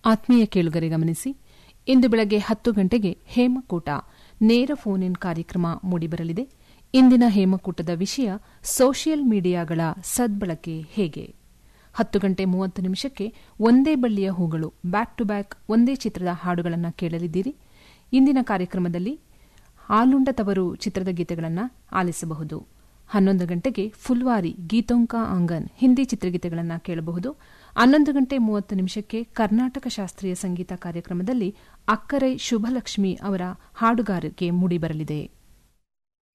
ಆತ್ಮೀಯ ಕೇಳುಗರೆ ಗಮನಿಸಿ ಇಂದು ಬೆಳಗ್ಗೆ ಹತ್ತು ಗಂಟೆಗೆ ಹೇಮಕೂಟ ನೇರ ಫೋನ್ ಇನ್ ಕಾರ್ಯಕ್ರಮ ಮೂಡಿಬರಲಿದೆ ಇಂದಿನ ಹೇಮಕೂಟದ ವಿಷಯ ಸೋಷಿಯಲ್ ಮೀಡಿಯಾಗಳ ಸದ್ಬಳಕೆ ಹೇಗೆ ಹತ್ತು ಗಂಟೆ ಮೂವತ್ತು ನಿಮಿಷಕ್ಕೆ ಒಂದೇ ಬಳ್ಳಿಯ ಹೂಗಳು ಬ್ಯಾಕ್ ಟು ಬ್ಯಾಕ್ ಒಂದೇ ಚಿತ್ರದ ಹಾಡುಗಳನ್ನು ಕೇಳಲಿದ್ದೀರಿ ಇಂದಿನ ಕಾರ್ಯಕ್ರಮದಲ್ಲಿ ಆಲುಂಡ ತವರು ಚಿತ್ರದ ಗೀತೆಗಳನ್ನು ಆಲಿಸಬಹುದು ಹನ್ನೊಂದು ಗಂಟೆಗೆ ಫುಲ್ವಾರಿ ಗೀತೋಂಕ ಆಂಗನ್ ಹಿಂದಿ ಚಿತ್ರಗೀತೆಗಳನ್ನು ಕೇಳಬಹುದು ಹನ್ನೊಂದು ಗಂಟೆ ಮೂವತ್ತು ನಿಮಿಷಕ್ಕೆ ಕರ್ನಾಟಕ ಶಾಸ್ತ್ರೀಯ ಸಂಗೀತ ಕಾರ್ಯಕ್ರಮದಲ್ಲಿ ಅಕ್ಕರೈ ಶುಭಲಕ್ಷ್ಮಿ ಅವರ ಹಾಡುಗಾರಿಕೆ ಮೂಡಿಬರಲಿದೆ